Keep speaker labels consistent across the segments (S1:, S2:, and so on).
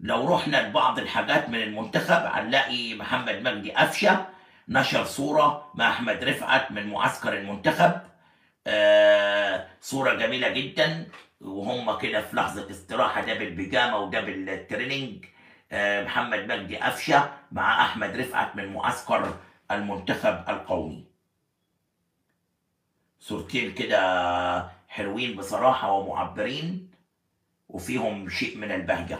S1: لو رحنا لبعض الحاجات من المنتخب هنلاقي محمد مجدي قفشه نشر صوره مع احمد رفعت من معسكر المنتخب آه صوره جميله جدا وهم كده في لحظه استراحه ده بالبيجامه وده بالتريننج آه محمد مجدي قفشه مع احمد رفعت من معسكر المنتخب القومي صورتين كده حلوين بصراحه ومعبرين وفيهم شيء من البهجه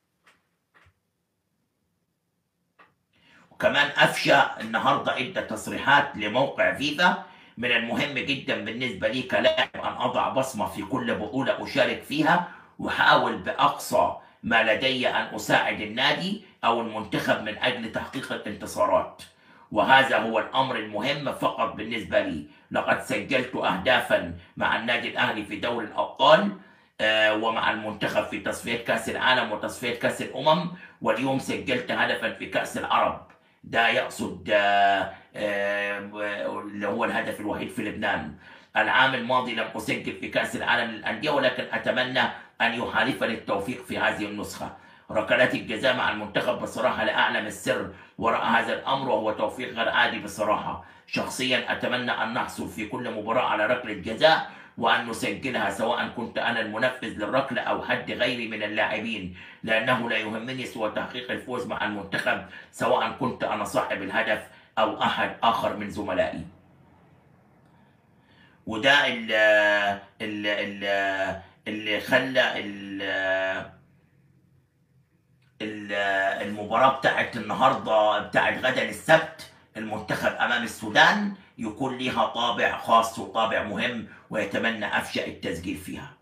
S1: وكمان أفشى النهاردة ادى تصريحات لموقع فيفا من المهم جدا بالنسبة لي كلاعب أن أضع بصمة في كل بطولة أشارك فيها وأحاول بأقصى ما لدي أن أساعد النادي أو المنتخب من أجل تحقيق الانتصارات وهذا هو الأمر المهم فقط بالنسبة لي لقد سجلت أهدافا مع النادي الأهلي في دوري الأبطال آه، ومع المنتخب في تصفيات كأس العالم وتصفيات كأس الأمم واليوم سجلت هدفا في كأس العرب ده يقصد آه، آه، اللي هو الهدف الوحيد في لبنان العام الماضي لم أسجل في كأس العالم للأندية ولكن أتمنى أن يحالفني التوفيق في هذه النسخة ركلات الجزاء مع المنتخب بصراحة لا أعلم السر وراء هذا الأمر وهو توفيق غير عادي بصراحة شخصيا أتمنى أن نحصل في كل مباراة على ركلة جزاء وأن نسجلها سواء كنت أنا المنفذ للركلة أو حد غيري من اللاعبين لأنه لا يهمني سوى تحقيق الفوز مع المنتخب سواء كنت أنا صاحب الهدف أو أحد آخر من زملائي وده اللي, اللي, اللي خلى ال- ال- المباراة بتاعت النهاردة بتاعت غدا السبت المنتخب أمام السودان يكون لها طابع خاص وطابع مهم ويتمنى أفشأ التسجيل فيها